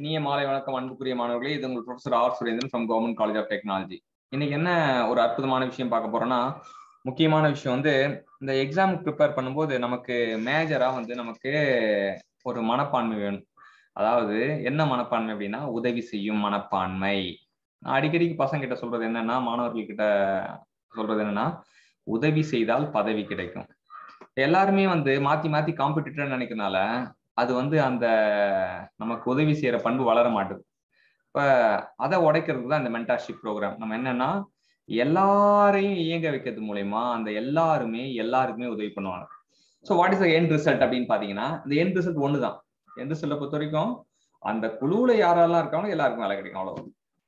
இனிய மாலை வணக்கம் அன்புக்குரிய மாணவர்களே இது உங்கள் professor R Surendran from government college of technology இன்னைக்கு என்ன ஒரு அற்புதமான விஷயம் பார்க்க போறோம்னா முக்கியமான விஷயம் வந்து இந்த எக்ஸாம் ப்ரிப்பேர் பண்ணும்போது நமக்கு மேஜரா வந்து நமக்கு ஒரு மனப்பான்மை வேணும் அதாவது என்ன மனப்பான்மை அப்படின்னா உதவி செய்யும் மனப்பான்மை நான் அடிக்கடிக்கு பசங்க கிட்ட சொல்றது என்னன்னா மாணவர்கள் கிட்ட சொல்றது என்னன்னா உதவி செய்தால் பதவி கிடைக்கும் எல்லாருமே வந்து மாத்தி மாத்தி காம்படிட்டர் நினைக்கிறனால அது வந்து அந்த நமக்கு உதவி செய்யற பண்பு வளர மாட்டுது இப்ப அதை உடைக்கிறதுக்கு தான் இந்த மென்டார்ஷிப் ப்ரோக்ராம் நம்ம என்னன்னா எல்லாரையும் இயங்க வைக்கிறது மூலயமா அந்த எல்லாருமே எல்லாருக்குமே உதவி பண்ணுவாங்க so what is end result அப்படின்னு பாத்தீங்கன்னா இந்த எண்ட் ரிசல்ட் ஒன்று தான் எண்ட் ரிசல்ட்டை பொறுத்த வரைக்கும் அந்த குழுவுல யாரெல்லாம் இருக்காங்களோ எல்லாருக்கும் வேலை கிடைக்கும் அவ்வளவு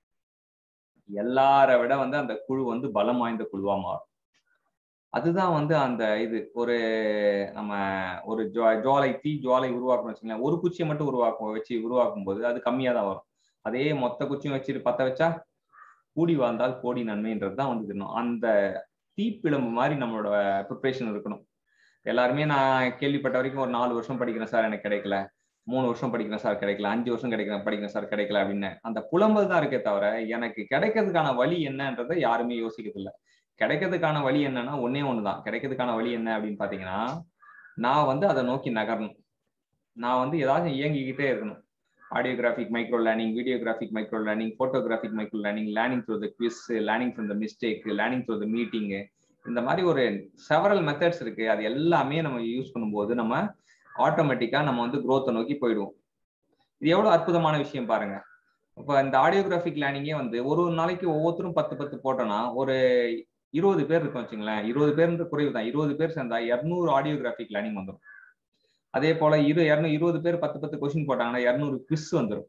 எல்லாரை விட வந்து அந்த குழு வந்து பலம் வாய்ந்த குழுவா மாறும் அதுதான் வந்து அந்த இது ஒரு நம்ம ஒரு ஜோ ஜுவாலை தீ ஜுவாலை உருவாக்கணும் வச்சுங்களேன் ஒரு குச்சியை மட்டும் உருவாக்கும் வச்சு உருவாக்கும் போது அது கம்மியாக தான் வரும் அதே மொத்த குச்சியும் வச்சுட்டு பத்த வச்சா கூடி வாழ்ந்தால் கோடி நன்மைன்றது தான் வந்து இருக்கணும் அந்த தீப்பிழம்பு மாதிரி நம்மளோட ப்ரிப்ரேஷன் இருக்கணும் எல்லாருமே நான் கேள்விப்பட்ட வரைக்கும் ஒரு நாலு வருஷம் படிக்கிறேன் சார் எனக்கு கிடைக்கல மூணு வருஷம் படிக்கிறேன் சார் கிடைக்கல அஞ்சு வருஷம் கிடைக்கிறேன் படிக்கிறேன் சார் கிடைக்கல அப்படின்னு அந்த புலம்பல் தான் இருக்கே தவிர எனக்கு கிடைக்கிறதுக்கான வழி என்னன்றதை யாருமே யோசிக்கிறது இல்லை கிடைக்கிறதுக்கான வழி என்னன்னா ஒன்னே ஒண்ணுதான் கிடைக்கிறதுக்கான வழி என்ன அப்படின்னு பாத்தீங்கன்னா நான் வந்து அதை நோக்கி நகரணும் நான் வந்து ஏதாச்சும் இயங்கிக்கிட்டே இருக்கணும் audiographic micro learning videographic micro learning photographic micro learning learning through the quiz learning from the mistake learning through the meeting இந்த மாதிரி ஒரு செவரல் மெத்தட்ஸ் இருக்கு அது எல்லாமே நம்ம யூஸ் பண்ணும்போது நம்ம ஆட்டோமேட்டிக்கா நம்ம வந்து குரோத்தை நோக்கி போயிடுவோம் இது எவ்வளவு அற்புதமான விஷயம் பாருங்க இப்போ இந்த ஆடியோகிராஃபிக் லேர்னிங்கே வந்து ஒரு ஒரு நாளைக்கு ஒவ்வொருத்தரும் பத்து பத்து போட்டோம்னா ஒரு இருபது பேர் இருக்கும் வச்சுங்களேன் இருபது பேர் குறைவு தான் இருபது பேர் சேர்ந்தா இரநூறு ஆடியோகிராஃபிக் லேர்னிங் வந்துடும் அதே போல இரு இரநூறு இருபது பேர் பத்து பத்து கொஸ்டின் போட்டாங்கன்னா இரநூறு குவிஸ் வந்துடும்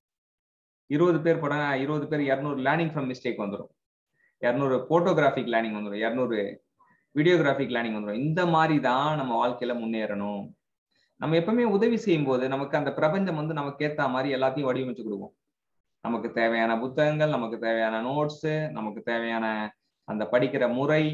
இருபது பேர் போட்டாங்க இருபது பேர் இரநூறு லேர்னிங் ஃப்ரம் மிஸ்டேக் வந்துடும் இரநூறு போட்டோகிராஃபிக் லேர்னிங் வந்துடும் இரநூறு வீடியோகிராஃபிக் லேர்னிங் வந்துடும் இந்த மாதிரி தான் நம்ம வாழ்க்கையில முன்னேறணும் நம்ம எப்பவுமே உதவி செய்யும் போது நமக்கு அந்த பிரபஞ்சம் வந்து நமக்கு ஏத்த மாதிரி எல்லாத்தையும் வடிவமைச்சு கொடுக்கும் நமக்கு தேவையான புத்தகங்கள் நமக்கு தேவையான நோட்ஸ் நமக்கு தேவையான அந்த படிக்கிற முறை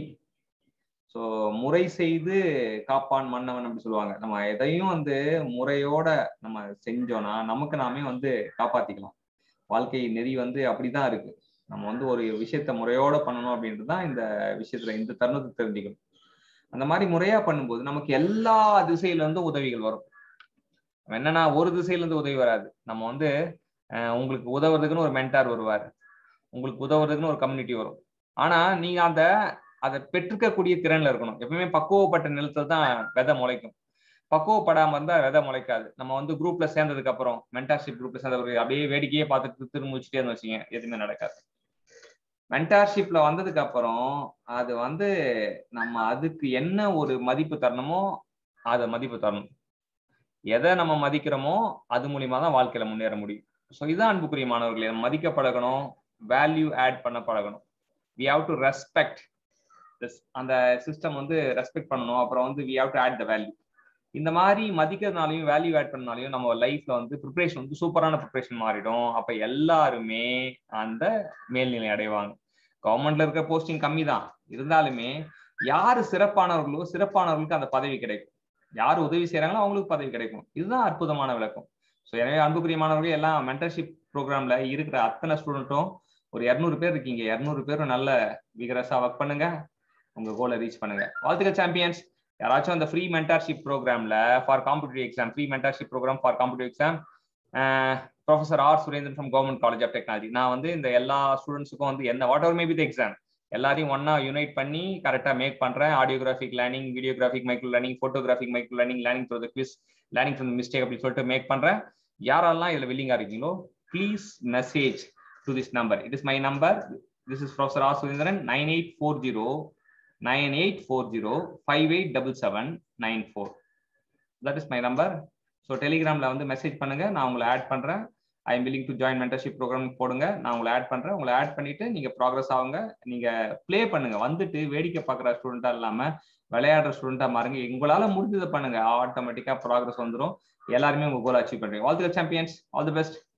ஸோ முறை செய்து காப்பான் மன்னவன் அப்படி சொல்லுவாங்க நம்ம எதையும் வந்து முறையோட நம்ம செஞ்சோம்னா நமக்கு நாமே வந்து காப்பாத்திக்கலாம் வாழ்க்கை நெறி வந்து அப்படிதான் இருக்கு நம்ம வந்து ஒரு விஷயத்த முறையோட பண்ணணும் அப்படின்றது தான் இந்த விஷயத்துல இந்த தருணத்தை தெரிஞ்சுக்கணும் அந்த மாதிரி முறையா பண்ணும்போது நமக்கு எல்லா திசையில இருந்து உதவிகள் வரும் என்னன்னா ஒரு திசையில இருந்து உதவி வராது நம்ம வந்து உங்களுக்கு உதவுறதுக்குன்னு ஒரு மென்டார் வருவார் உங்களுக்கு உதவுறதுக்குன்னு ஒரு கம்யூனிட்டி வரும் ஆனா நீங்க அந்த அதை பெற்றுக்கக்கூடிய திறன்ல இருக்கணும் எப்பவுமே பக்குவப்பட்ட நிலத்துல தான் விதை முளைக்கும் பக்குவப்படாம இருந்தா விதை முளைக்காது நம்ம வந்து குரூப்ல சேர்ந்ததுக்கு அப்புறம் மென்டார்ஷிப் குரூப்ல சேர்ந்த பிறகு அப்படியே வேடிக்கையே பார்த்துட்டு திரும்ப வச்சுட்டே இருந்து வச்சுங்க எதுவுமே நடக்காது மென்டார்ஷிப்ல வந்ததுக்கு அப்புறம் அது வந்து நம்ம அதுக்கு என்ன ஒரு மதிப்பு தரணுமோ அதை மதிப்பு தரணும் எதை நம்ம மதிக்கிறோமோ அது மூலியமா தான் வாழ்க்கையில முன்னேற முடியும் ஸோ இதான் அன்புக்குரிய மாணவர்களே மதிக்க பழகணும் வேல்யூ ஆட் பண்ண பழகணும் வி ஹாவ் டு ரெஸ்பெக்ட் அந்த சிஸ்டம் வந்து ரெஸ்பெக்ட் பண்ணணும் அப்புறம் வந்து we have to add the value இந்த மாதிரி மதிக்கிறதுனாலையும் வேல்யூ ஆட் பண்ணனாலையும் நம்ம லைஃப்ல வந்து ப்ரிப்பரேஷன் வந்து சூப்பரான ப்ரிப்பரேஷன் மாறிடும் அப்ப எல்லாருமே அந்த மேல்நிலை அடைவாங்க கவர்மெண்ட்ல இருக்க போஸ்டிங் கம்மி தான் இருந்தாலுமே யாரு சிறப்பானவர்களோ சிறப்பானவர்களுக்கு அந்த பதவி கிடைக்கும் யார் உதவி செய்யறாங்களோ அவங்களுக்கு பதவி கிடைக்கும் இதுதான் அற்புதமான விளக்கம் ஸோ எனவே அன்புக்குரிய மாணவர்கள் எல்லாம் மென்டர்ஷிப் ப்ரோக்ராம்ல இருக்கிற அத்தனை ஸ்டூடெண்ட்டும் ஒரு இரநூறு பேர் இருக்கீங்க இரநூறு பேரும் நல்ல விகரஸா ஒர்க் பண்ணுங்க உங்க கோலை ரீச் பண்ணுங்க வாழ்த்துக்கள் சாம்பியன்ஸ் யாராச்சும் அந்த ஃப்ரீ மென்டார்ஷிப் ப்ரோக்ராம்ல for competitive exam free mentorship program for competitive exam professor R Surendran from government college of technology நான் வந்து இந்த எல்லா ஸ்டூடெண்ட்ஸுக்கும் வந்து என்ன whatever maybe the exam எல்லாரையும் ஒன்னா யுனைட் பண்ணி கரெக்டாக மேக் பண்றேன் audiographic learning videographic micro learning photographic micro learning learning through the quiz learning from mistake அப்படின்னு சொல்லிட்டு மேக் பண்றேன் யாரெல்லாம் இதுல வில்லிங்கா இருக்கீங்களோ please message to this number it is my number this is professor R Surendran nine eight four zero nine eight four zero five eight double seven nine four that is my number so டெலிகிராமில் வந்து message பண்ணுங்க நான் உங்களை add பண்ணுறேன் I am willing to join mentorship program போடுங்க நான் உங்களை add பண்ணுறேன் உங்களை ஆட் பண்ணிட்டு நீங்கள் ப்ராக்ரஸ் ஆகுங்க நீங்கள் ப்ளே பண்ணுங்க வந்துட்டு வேடிக்கை பார்க்குற ஸ்டூடெண்ட்டாக இல்லாமல் விளையாடுற ஸ்டூடெண்ட்டாக மாறுங்க உங்களால் முடிஞ்சதை பண்ணுங்க ஆட்டோமேட்டிக்காக ப்ராக்ரஸ் வந்துடும் எல்லாருமே உங்கள் கோல் அச்சீவ் பண்ணுறீங்க all the champions all the best